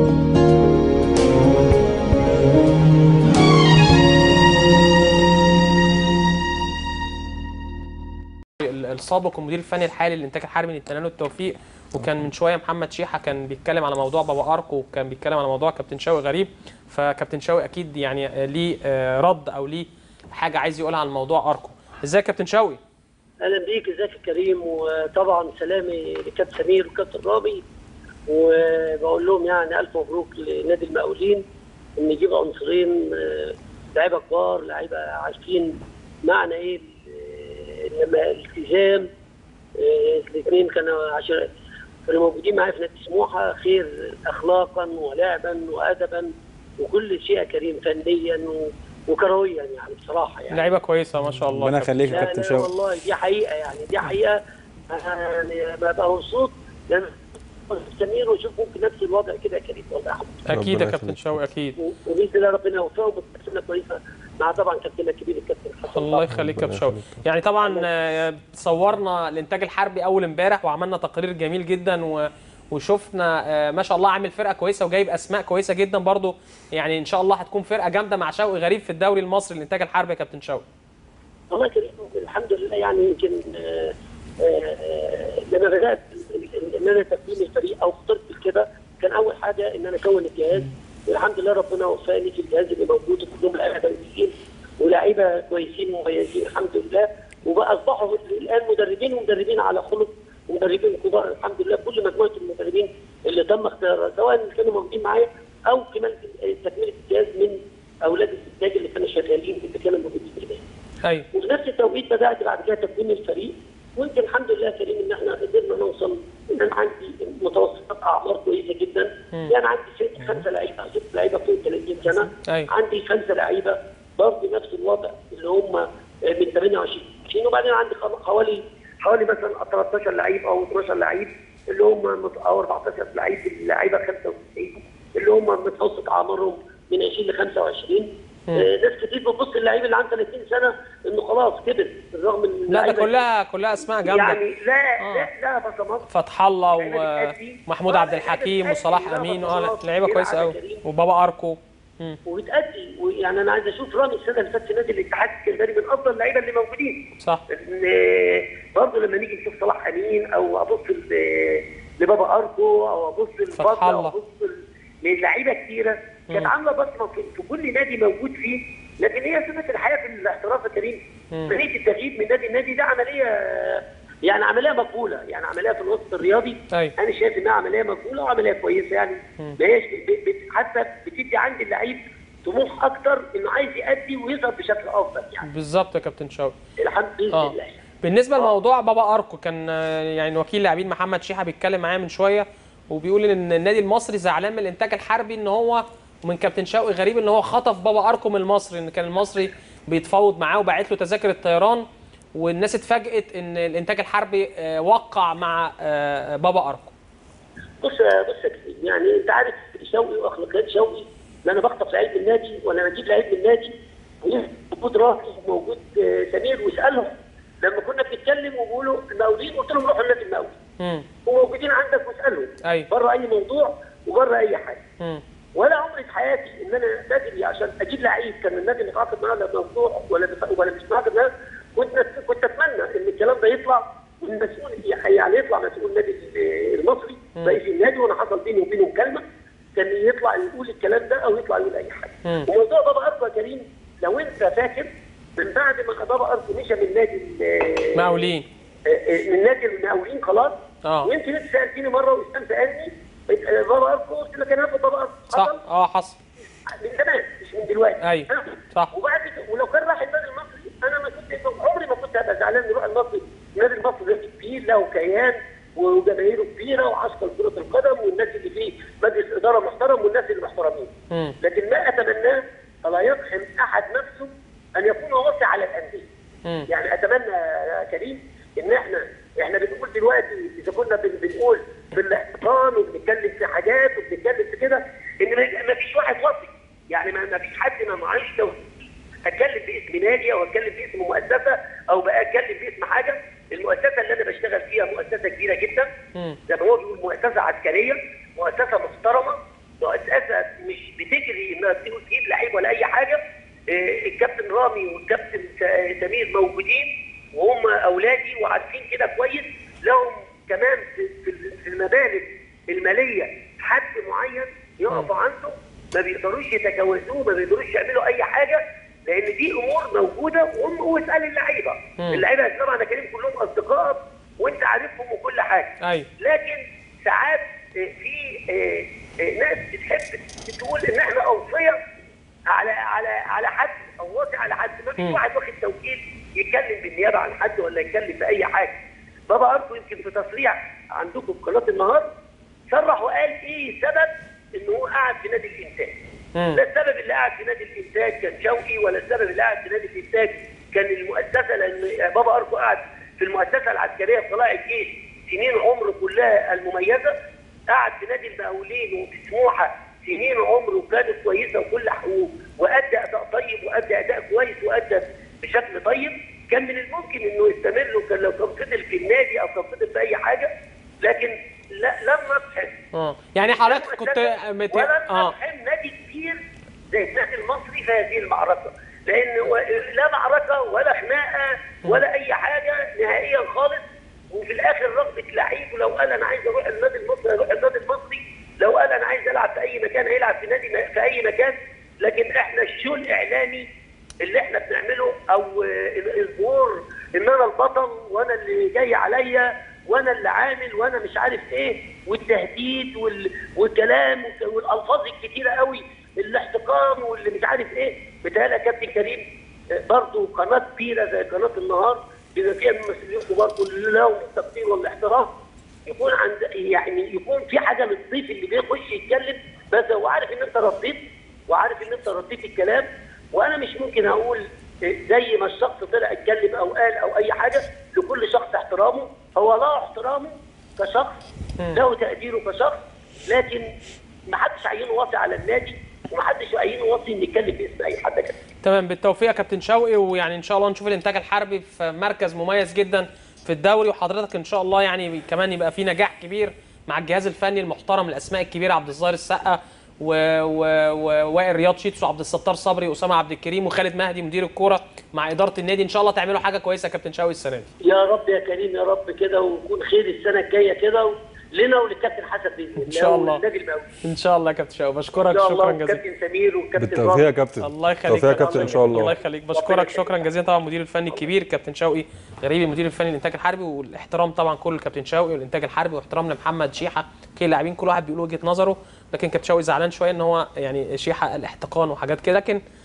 السابق والمدير الفني الحالي للانتاج الحربي نتمنى له التوفيق وكان من شويه محمد شيحه كان بيتكلم على موضوع بابا اركو وكان بيتكلم على موضوع كابتن شوقي غريب فكابتن شوقي اكيد يعني ليه آه، رد او ليه حاجه عايز يقولها عن موضوع اركو ازيك يا كابتن شوقي اهلا بيك ازيك يا كريم وطبعا سلامي لكابتن سمير وكابتن رامي وبقول لهم يعني الف مبروك لنادي المقاولين ان يجيب عنصرين آه، لعيبه كبار لعيبه عارفين معنى ايه ال- لما الالتزام الاثنين كانوا عشان كانوا موجودين معايا في نادي سموحه خير اخلاقا ولعبا وادبا وكل شيء يا كريم فنيا و- وكرويا يعني بصراحه يعني لعيبه كويسه ما شاء الله ربنا كابتن. يخليك يا لا كابتن لا شوقي والله دي حقيقه يعني دي حقيقه أنا يعني ببقى مبسوط لما سمير واشوف ممكن نفس الوضع كده يا كريم والله أحمد. اكيد ربنا يا كابتن يخليك. شوقي اكيد وباذن الله ربنا يوفقهم وتبقى كويسه مع طبعا كابتننا الكبير الكابتن حسن الله طبعاً. يخليك يا ربنا كابتن شوقي يخليك. يعني طبعا آه، صورنا الانتاج الحربي اول امبارح وعملنا تقرير جميل جدا و وشفنا آه، ما شاء الله عامل فرقه كويسه وجايب اسماء كويسه جدا برضو يعني ان شاء الله هتكون فرقه جامده مع شوقي غريب في الدوري المصري للانتاج الحربي يا كابتن شوقي والله كريم الحمد لله يعني يمكن آه، آه، آه، لما بدات ان انا تكوين الفريق او اخترت كده كان اول حاجه ان انا اكون الجهاز والحمد لله ربنا وفقني في الجهاز اللي موجود كلهم لعيبه كويسين ولاعيبه كويسين مميزين الحمد لله وبقى اصبحوا الان مدربين ومدربين على خلق ومدربين كبار الحمد لله كل مجموعه المدربين اللي تم اختيارها سواء اللي كانوا موجودين معايا او كمان تكمله الجهاز من اولاد الانتاج اللي كانوا شغالين اللي كانوا موجودين في الجهاز. ايوه وفي نفس التوقيت بدات بعد كده تكوين الفريق ويمكن الحمد لله كريم ان احنا قدرنا نوصل ان انا عندي متوسطات اعمار كويسه جدا يعني عندي ست خمسه لعيبه ست لعيبه فوق 30 سنه أيوة. عندي خمسه لعيبه برضه نفس الوضع اللي هم من 28 وبعدين عندي خم- حوالي حوالي مثلا 13 لعيب او 12 لعيب اللي هم مت- او 14 لعيب اللعيبه 95 اللي هم متوسط اعمارهم من 20 ل 25 آه، ناس كتير بتبص للعيب اللي عنده 30 سنه انه خلاص كبر بالرغم ان لا ده اللعيبة- كلها كلها اسماء جامده يعني لا آه. لا لا بصمات فتح الله لعيبة بتأدي. ومحمود آه، عبد لعيبة الحكيم بتأدي. وصلاح لا امين بطولات، اه لعيبه بيلعب كويسه يا قوي كريم. وبابا اركو مم. وبتأدي ويعني انا عايز اشوف رامي السنه اللي فاتت في نادي الاتحاد السكندري من افضل اللعيبه اللي موجودين صح ان برضه لما نيجي نشوف صلاح امين او ابص ل- لبابا اركو او ابص فتح لفضل او الله. ابص للعيبه كتيره كانت عامله بصمه في في كل نادي موجود فيه لكن هي سنه الحياه في الاحتراف يا كريم عمليه التغيير من نادي لنادي ده عمليه يعني عمليه مقبوله يعني عمليه في الوسط الرياضي أيوة. انا شايف انها عمليه مقبوله وعمليه كويسه يعني ما هيش ب- ب- حتى بتدي عند اللعيب طموح اكتر انه عايز يأدي ويظهر بشكل افضل يعني بالظبط يا كابتن شوقي الحمد لله اه بالنسبه لموضوع بابا اركو كان آه، يعني وكيل لاعبين محمد شيحه بيتكلم معايا من شويه وبيقول ان النادي المصري زعلان من الانتاج الحربي ان هو ومن كابتن شوقي غريب ان هو خطف بابا اركو من المصري ان كان المصري بيتفاوض معاه وباعت له تذاكر الطيران والناس اتفاجئت ان الانتاج الحربي آه، وقع مع آه، بابا اركو بص بص يا كريم، يعني انت عارف شوقي واخلاقيات شوقي لا انا بخطف لعيب من النادي ولا انا اجيب لعيب من النادي موجود راقي وموجود آه، سمير واسالهم لما كنا بنتكلم وبيقولوا المقاولين قلت لهم روحوا النادي المقاولين مم. وموجودين عندك واسالهم أيوة. بره اي موضوع وبره اي حاجه مم. ولا عمري في حياتي ان انا بدري عشان اجيب لعيب كان النادي اللي تعاقد معاه ولا مفتوح ولا بف- ولا مش معاقد معاه كنت كنت اتمنى ان الكلام ده يطلع من مسؤول يعني يطلع مسؤول النادي المصري رئيس النادي وانا حصل بيني وبينه مكالمه كان يطلع يقول الكلام ده او يطلع يقول اي حاجه. مم. وموضوع بابا اركو يا كريم لو انت فاكر من بعد ما بابا اركو مشى من نادي ال- مقاولين من نادي المقاولين خلاص آه. ويمكن انت سالتني مره واسلام سالني بابا اركو قلت لك انا هاخد بابا اركو صح حصل؟ اه حصل من زمان مش من دلوقتي أيوة. ها؟ صح. وبعد كده ولو كان راح النادي المصري انا ما كنت عمري ما كنت هبقى زعلان يروح المصري النادي المصري ده كبير له كيان وجماهيره كبيره وعسكر كره القدم والناس اللي فيه مجلس اداره محترم والناس اللي محترمين مم. لكن ما اتمناه فلا يقحم احد نفسه ان يكون وصي على الانديه مم. يعني اتمنى يا كريم ان احنا احنا بنقول دلوقتي اذا كنا بن- بنقول في الاحتقان وبنتكلم في حاجات وبنتكلم في كده ان ما- ما فيش واحد وصي يعني ما ما فيش حد ما معيش توثيق اتكلم باسم نادي او اتكلم باسم مؤسسه او بقى اتكلم باسم حاجه المؤسسه اللي انا بشتغل فيها مؤسسه كبيره جدا مم. زي ما هو بيقول مؤسسه عسكريه مؤسسه محترمه مؤسسه مش بتجري انها تجيب لعيب ولا اي حاجه آه، الكابتن رامي والكابتن س- سمير موجودين وهم اولادي وعارفين كده كويس لهم كمان في في- في المبالغ الماليه حد معين يقفوا عنده ما بيقدروش يتجاوزوه ما بيقدروش يعملوا اي حاجه لان دي امور موجوده وهم واسال اللعيبه مم. اللعيبه طبعا انا كريم كلهم اصدقائك وانت عارفهم وكل حاجه ايوه لكن ساعات آه، في آه، آه، ناس بتحب تقول ان احنا اوصيه على على على حد او واصي على حد ما فيش مم. واحد واخد توكيل يتكلم بالنيابه عن حد ولا يتكلم في اي حاجه بابا ارجو يمكن في تصريح عندكم في قناه النهار صرح وقال ايه سبب ان هو قاعد في نادي الانتاج مم. لا السبب اللي قاعد في نادي الانتاج كان شوقي ولا السبب اللي قاعد في نادي الانتاج كان المؤسسه لان بابا ارجو قاعد في المؤسسه العسكريه في طلائع الجيش سنين عمره كلها المميزه قعد في نادي المقاولين وفي سموحه سنين عمره كانت كويسه وكل حقوق وادى اداء طيب وادى اداء كويس وادى بشكل طيب كان من الممكن انه يستمر وكان لو كان فضل في النادي او كان فضل في اي حاجه لكن لا لم نصحب اه يعني حضرتك كنت مت... ولا اه نصحب نادي كبير زي النادي المصري في هذه المعركه لان و- لا معركه ولا خناقه ولا اي حاجه نهائيا خالص وفي الاخر رغبه لعيب ولو قال انا عايز اروح النادي المصري اروح النادي المصري لو قال انا عايز العب في اي مكان هيلعب في نادي في اي مكان لكن احنا الشو الاعلامي اللي احنا بنعمله او آه، الظهور ان انا البطل وانا اللي جاي عليا وانا اللي عامل وانا مش عارف ايه والتهديد وال... والكلام وك- والالفاظ الكتيره قوي الاحتقان واللي مش عارف ايه بتهيألي يا كابتن كريم آه، برضه قناه كبيره زي قناه النهار بيبقى فيها ممثلين كبار كل لهم التقدير والاحترام يكون عند يعني يكون في حاجه للضيف اللي بيخش يتكلم بس هو عارف ان انت رديت وعارف ان انت رديت الكلام وانا مش ممكن اقول زي ما الشخص طلع اتكلم او قال او اي حاجه لكل شخص احترامه هو له احترامه كشخص له تقديره كشخص لكن ما حدش عينه واطي على النادي وما حدش عينه واطي ان يتكلم باسم اي حد كده تمام بالتوفيق يا كابتن شوقي ويعني ان شاء الله نشوف الانتاج الحربي في مركز مميز جدا في الدوري وحضرتك ان شاء الله يعني كمان يبقى في نجاح كبير مع الجهاز الفني المحترم الاسماء الكبيره عبد الظاهر السقا و- و- ووائل رياض شيتسو عبد الستار صبري واسامه عبد الكريم وخالد مهدي مدير الكوره مع اداره النادي ان شاء الله تعملوا حاجه كويسه يا كابتن شوقي السنه دي يا رب يا كريم يا رب كده ويكون خير السنه الجايه كده لنا وللكابتن حسن باذن الله إن شاء الله. والنادي المقاولين ان شاء الله يا كابتن شوقي ان بشكرك شاء الله شكرا جزيلا والكابتن سمير والكابتن بالتوفيق يا رامي. كابتن الله يخليك بالتوفيق يا كابتن ان شاء الله الله يخليك بشكرك شكرا جزيلا طبعا المدير الفني الكبير كابتن شوقي غريبي المدير الفني للانتاج الحربي والاحترام طبعا كل الكابتن شوقي والانتاج الحربي واحترام لمحمد شيحه كل اللاعبين كل واحد بيقول وجهه نظره لكن كابتن شوقي زعلان شويه ان هو يعني شيحه الاحتقان وحاجات كده لكن